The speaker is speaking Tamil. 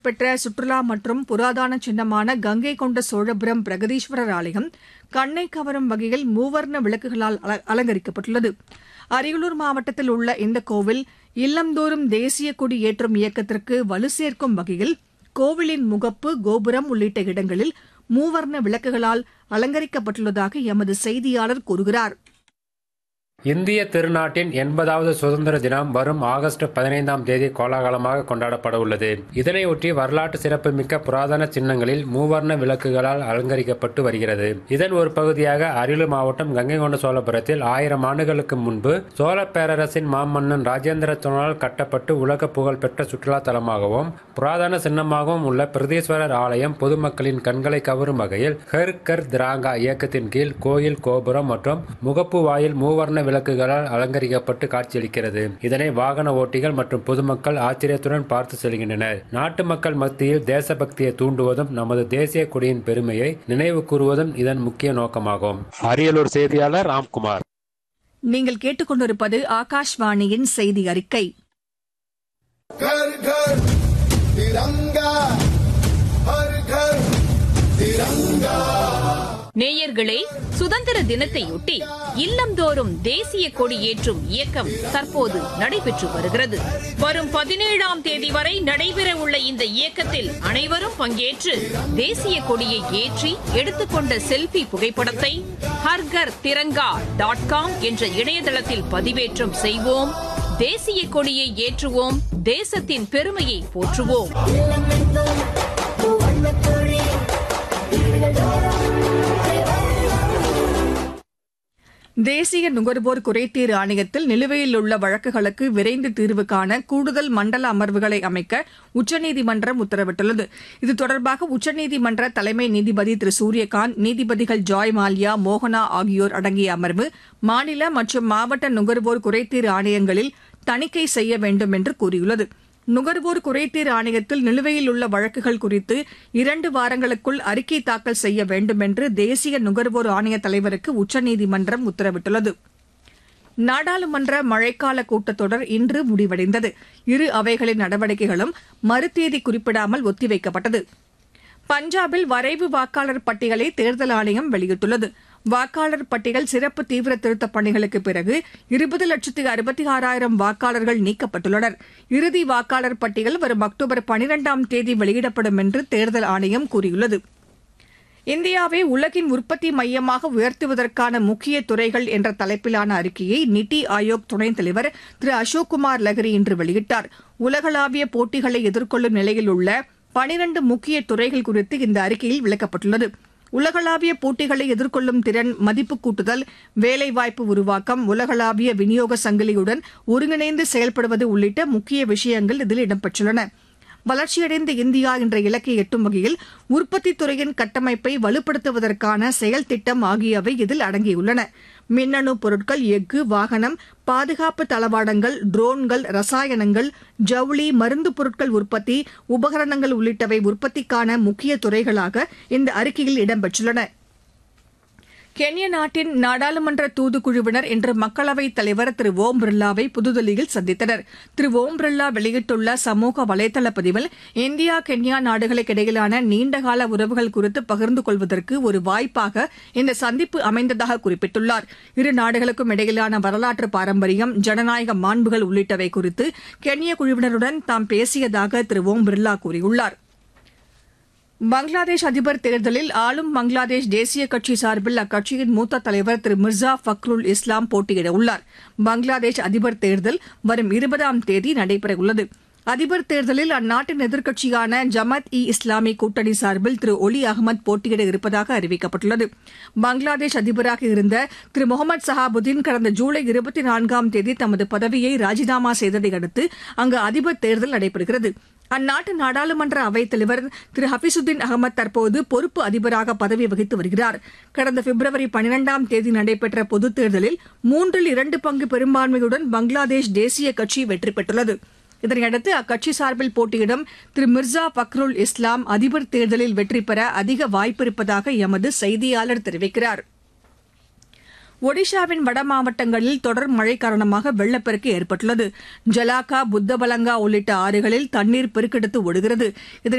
பெற்ற சுற்றுலா மற்றும் புராதன சின்னமான கங்கை கொண்ட சோழபுரம் பிரகதீஸ்வரர் ஆலயம் கண்ணை கவரும் வகையில் மூவர்ண விளக்குகளால் அல- அலங்கரிக்கப்பட்டுள்ளது அரியலூர் மாவட்டத்தில் உள்ள இந்த கோவில் இல்லந்தோறும் தேசிய கொடி ஏற்றும் இயக்கத்திற்கு வலு சேர்க்கும் வகையில் கோவிலின் முகப்பு கோபுரம் உள்ளிட்ட இடங்களில் மூவர்ண விளக்குகளால் அலங்கரிக்கப்பட்டுள்ளதாக எமது செய்தியாளர் கூறுகிறார் இந்திய திருநாட்டின் எண்பதாவது சுதந்திர தினம் வரும் ஆகஸ்ட் பதினைந்தாம் தேதி கோலாகலமாக கொண்டாடப்பட உள்ளது இதனையொட்டி வரலாற்று சிறப்புமிக்க புராதன சின்னங்களில் மூவர்ண விளக்குகளால் அலங்கரிக்கப்பட்டு வருகிறது இதன் ஒரு பகுதியாக அரியலூர் மாவட்டம் கங்கை கொண்ட சோழபுரத்தில் ஆயிரம் ஆண்டுகளுக்கு முன்பு சோழ பேரரசின் மாமன்னன் ராஜேந்திர சோழனால் கட்டப்பட்டு உலக புகழ்பெற்ற சுற்றுலா தலமாகவும் புராதன சின்னமாகவும் உள்ள பிரதீஸ்வரர் ஆலயம் பொதுமக்களின் கண்களை கவரும் வகையில் ஹர் கர் திராங்கா இயக்கத்தின் கீழ் கோயில் கோபுரம் மற்றும் முகப்பு வாயில் மூவர்ண விளக்குகளால் அலங்கரிக்கப்பட்டு காட்சியளிக்கிறது இதனை வாகன ஓட்டிகள் மற்றும் பொதுமக்கள் ஆச்சரியத்துடன் பார்த்து செல்கின்றனர் நாட்டு மக்கள் மத்தியில் தேசபக்தியை தூண்டுவதும் நமது தேசிய கொடியின் பெருமையை நினைவு கூறுவதும் இதன் முக்கிய நோக்கமாகும் அரியலூர் செய்தியாளர் ராம்குமார் நீங்கள் கேட்டுக்கொண்டிருப்பது ஆகாஷ்வாணியின் செய்தி அறிக்கை घर घर तिरंगा हर घर तिरंगा நேயர்களே சுதந்திர தினத்தையொட்டி இல்லந்தோறும் தேசிய கொடி ஏற்றும் இயக்கம் தற்போது நடைபெற்று வருகிறது வரும் பதினேழாம் தேதி வரை நடைபெற உள்ள இந்த இயக்கத்தில் அனைவரும் பங்கேற்று தேசிய கொடியை ஏற்றி எடுத்துக்கொண்ட செல்ஃபி புகைப்படத்தை ஹர்கர் திரங்கா டாட் காம் என்ற இணையதளத்தில் பதிவேற்றம் செய்வோம் தேசிய கொடியை ஏற்றுவோம் தேசத்தின் பெருமையை போற்றுவோம் தேசிய நுகர்வோர் குறைதீர் ஆணையத்தில் நிலுவையில் உள்ள வழக்குகளுக்கு விரைந்து தீர்வு காண கூடுதல் மண்டல அமர்வுகளை அமைக்க உச்சநீதிமன்றம் உத்தரவிட்டுள்ளது இது தொடர்பாக உச்சநீதிமன்ற தலைமை நீதிபதி திரு சூரியகாந்த் நீதிபதிகள் ஜாய் மால்யா மோகனா ஆகியோர் அடங்கிய அமர்வு மாநில மற்றும் மாவட்ட நுகர்வோர் குறைதீர் ஆணையங்களில் தணிக்கை செய்ய வேண்டும் என்று கூறியுள்ளது நுகர்வோர் குறைதீர் ஆணையத்தில் நிலுவையில் உள்ள வழக்குகள் குறித்து இரண்டு வாரங்களுக்குள் அறிக்கை தாக்கல் செய்ய வேண்டும் என்று தேசிய நுகர்வோர் ஆணைய தலைவருக்கு உச்சநீதிமன்றம் உத்தரவிட்டுள்ளது நாடாளுமன்ற மழைக்கால கூட்டத்தொடர் இன்று முடிவடைந்தது இரு அவைகளின் நடவடிக்கைகளும் மறுதேதி குறிப்பிடாமல் ஒத்திவைக்கப்பட்டது பஞ்சாபில் வரைவு வாக்காளர் பட்டியலை தேர்தல் ஆணையம் வெளியிட்டுள்ளது வாக்காளர் பட்டியல் சிறப்பு தீவிர திருத்தப் பணிகளுக்கு பிறகு இருபது லட்சத்து அறுபத்தி ஆறாயிரம் வாக்காளர்கள் நீக்கப்பட்டுள்ளனர் இறுதி வாக்காளர் பட்டியல் வரும் அக்டோபர் பனிரெண்டாம் தேதி வெளியிடப்படும் என்று தேர்தல் ஆணையம் கூறியுள்ளது இந்தியாவை உலகின் உற்பத்தி மையமாக உயர்த்துவதற்கான முக்கிய துறைகள் என்ற தலைப்பிலான அறிக்கையை நித்தி ஆயோக் துணைத் தலைவர் திரு அசோக் குமார் லஹரி இன்று வெளியிட்டார் உலகளாவிய போட்டிகளை எதிர்கொள்ளும் நிலையில் உள்ள பனிரண்டு முக்கிய துறைகள் குறித்து இந்த அறிக்கையில் விளக்கப்பட்டுள்ளது உலகளாவிய போட்டிகளை எதிர்கொள்ளும் திறன் மதிப்பு கூட்டுதல் வேலைவாய்ப்பு உருவாக்கம் உலகளாவிய விநியோக சங்கிலியுடன் ஒருங்கிணைந்து செயல்படுவது உள்ளிட்ட முக்கிய விஷயங்கள் இதில் இடம்பெற்றுள்ளன வளர்ச்சியடைந்த இந்தியா என்ற இலக்கை எட்டும் வகையில் உற்பத்தித் துறையின் கட்டமைப்பை வலுப்படுத்துவதற்கான செயல் திட்டம் ஆகியவை இதில் அடங்கியுள்ளன மின்னணு பொருட்கள் எஃகு வாகனம் பாதுகாப்பு தளவாடங்கள் ட்ரோன்கள் ரசாயனங்கள் ஜவுளி மருந்து பொருட்கள் உற்பத்தி உபகரணங்கள் உள்ளிட்டவை உற்பத்திக்கான முக்கிய துறைகளாக இந்த அறிக்கையில் இடம்பெற்றுள்ளன கென்யா நாட்டின் நாடாளுமன்ற தூதுக்குழுவினர் இன்று மக்களவைத் தலைவர் திரு ஓம் பிர்லாவை புதுதில்லியில் சந்தித்தனர் திரு ஓம் பிர்லா வெளியிட்டுள்ள சமூக வலைதள பதிவில் இந்தியா கென்யா நாடுகளுக்கு இடையிலான நீண்டகால உறவுகள் குறித்து பகிர்ந்து கொள்வதற்கு ஒரு வாய்ப்பாக இந்த சந்திப்பு அமைந்ததாக குறிப்பிட்டுள்ளார் இரு நாடுகளுக்கும் இடையிலான வரலாற்று பாரம்பரியம் ஜனநாயக மாண்புகள் உள்ளிட்டவை குறித்து கென்ய குழுவினருடன் தாம் பேசியதாக திரு ஓம் பிர்லா கூறியுள்ளார் பங்களாதேஷ் அதிபர் தேர்தலில் ஆளும் பங்களாதேஷ் தேசிய கட்சி சார்பில் அக்கட்சியின் மூத்த தலைவர் திரு மிர்சா ஃபக்ருல் இஸ்லாம் போட்டியிட உள்ளார் பங்களாதேஷ் அதிபர் தேர்தல் வரும் இருபதாம் தேதி நடைபெறவுள்ளது அதிபர் தேர்தலில் அந்நாட்டின் எதிர்க்கட்சியான ஜமாத் இ இஸ்லாமி கூட்டணி சார்பில் திரு ஒலி அகமது போட்டியிட இருப்பதாக அறிவிக்கப்பட்டுள்ளது பங்களாதேஷ் அதிபராக இருந்த திரு முகமது சஹாபுதீன் கடந்த ஜூலை இருபத்தி நான்காம் தேதி தமது பதவியை ராஜினாமா செய்ததை அடுத்து அங்கு அதிபர் தேர்தல் நடைபெறுகிறது அந்நாட்டு நாடாளுமன்ற அவைத்தலைவர் திரு ஹபீசுதீன் அகமது தற்போது பொறுப்பு அதிபராக பதவி வகித்து வருகிறார் கடந்த பிப்ரவரி பனிரெண்டாம் தேதி நடைபெற்ற பொதுத் தேர்தலில் மூன்றில் இரண்டு பங்கு பெரும்பான்மையுடன் பங்களாதேஷ் தேசிய கட்சி வெற்றி பெற்றுள்ளது இதனையடுத்து அக்கட்சி சார்பில் போட்டியிடும் திரு மிர்சா பக்ருல் இஸ்லாம் அதிபர் தேர்தலில் வெற்றி பெற அதிக வாய்ப்பிருப்பதாக எமது செய்தியாளர் தெரிவிக்கிறார் ஒடிஷாவின் வட மாவட்டங்களில் தொடர் மழை காரணமாக வெள்ளப்பெருக்கு ஏற்பட்டுள்ளது ஜலாக்கா புத்தபலங்கா உள்ளிட்ட ஆறுகளில் தண்ணீர் பெருக்கெடுத்து ஓடுகிறது இதனை